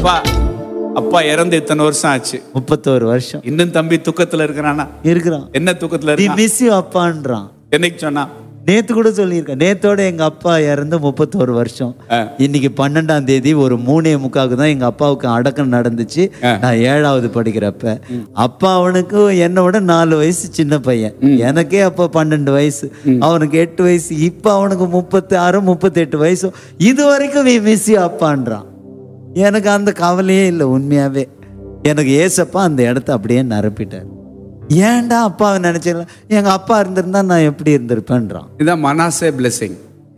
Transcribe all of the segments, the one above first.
அப்பா அப்பா இறந்து இத்தனை வருஷம் ஆச்சு முப்பத்தோரு வருஷம் இன்னும் தம்பி துக்கத்துல இருக்கிறானா இருக்கிறான் என்ன துக்கத்துல தி இருக்கான் மிஸ் யூ அப்பான்றான் என்னைக்கு சொன்னா நேத்து கூட சொல்லியிருக்கேன் நேத்தோட எங்க அப்பா இறந்து முப்பத்தோரு வருஷம் ஆ. இன்னைக்கு பன்னெண்டாம் தேதி ஒரு மூணே முக்காவுக்கு தான் எங்க அப்பாவுக்கு அடக்கம் நடந்துச்சு ஆ. நான் ஏழாவது படிக்கிறப்ப அப்பா அவனுக்கு என்னை விட நாலு வயசு சின்ன பையன் எனக்கே அப்ப பன்னெண்டு வயசு அவனுக்கு எட்டு வயசு இப்ப அவனுக்கு முப்பத்தி ஆறு முப்பத்தெட்டு வயசு இது வரைக்கும் நீ மிஸ் அப்பான்றான் எனக்கு அந்த கவலையே இல்லை உண்மையாவே எனக்கு ஏசப்பா அந்த இடத்த அப்படியே நிரப்பிட்டார் ஏன்டா அப்பாவை நினைச்சிடல எங்க அப்பா இருந்திருந்தா நான் எப்படி இருந்திருப்பேன்றான் இதான் மனாசே பிளெஸிங்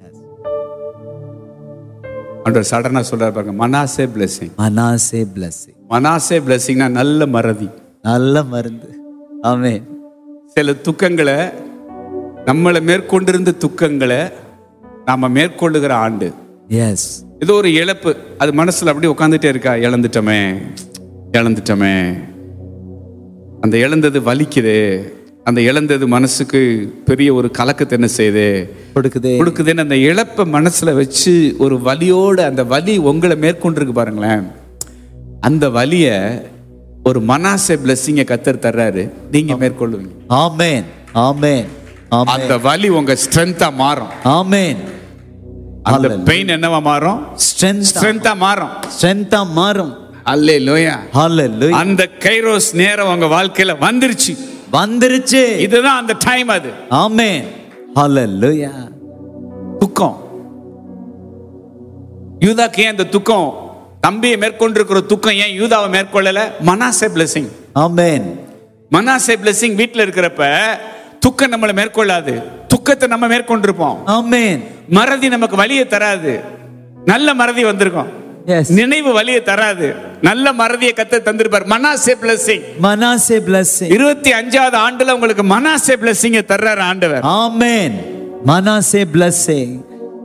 ஆண்டவர் சடனா சொல்றாரு பாருங்க Manasseh blessing Manasseh blessing Manasseh பிளெஸிங்னா நல்ல மறதி நல்ல மருந்து ஆமென் சில துக்கங்களை நம்மளை மேற்கொண்டிருந்த துக்கங்களை நாம மேற்கொள்ளுகிற ஆண்டு எஸ் ஏதோ ஒரு இழப்பு அது மனசுல அப்படியே உட்காந்துட்டே இருக்கா இழந்துட்டோமே இழந்துட்டோமே அந்த இழந்தது வலிக்குது அந்த இழந்தது மனசுக்கு பெரிய ஒரு கலக்கத்தை என்ன செய்யுது கொடுக்குதே கொடுக்குதுன்னு அந்த இழப்பை மனசுல வச்சு ஒரு வலியோட அந்த வலி உங்களை மேற்கொண்டிருக்கு பாருங்களேன் அந்த வலிய ஒரு மனாசை பிளஸ்ஸிங்க கத்தர் தர்றாரு நீங்க மேற்கொள்ளுவீங்க ஆமென் ஆமென் ஆமென் அந்த வலி உங்க ஸ்ட்ரென்த்தா மாறும் ஆமென் அந்த பெயின் என்னவா மாறும் ஸ்ட்ரென்த் ஸ்ட்ரென்த்தா மாறும் ஸ்ட்ரென்த்தா மாறும் அல்லே லோயா ஹalleluya அந்த கைரோஸ் நேரம் உங்க வாழ்க்கையில வந்துருச்சு வந்துருச்சு இதுதான் அந்த டைம் அது ஆமென் ஹalleluya துக்கம் யூதாக்கு ஏன் அந்த துக்கம் தம்பியை மேற்கொண்டிருக்கிற துக்கம் ஏன் யூதாவை மேற்கொள்ளல Manasseh blessing amen Manasseh blessing வீட்டில் இருக்கிறப்ப துக்கம் நம்மளை மேற்கொள்ளாது துக்கத்தை நம்ம மேற்கொண்டிருப்போம் ஆமென் மறதி நமக்கு வலியை தராது நல்ல மறதி வந்திருக்கும் எஸ் நினைவு வலியை தராது நல்ல மறதியை கத்த தந்திருப்பார் மனாசே பிளஸிங் மனாசே பிளஸ்ஸிங் இருபத்தி அஞ்சாவது ஆண்டுல உங்களுக்கு மனாசே பிளஸிங்க தர்றாரு ஆண்டவர் ஆமென் மனாசே பிளஸ்ஸிங்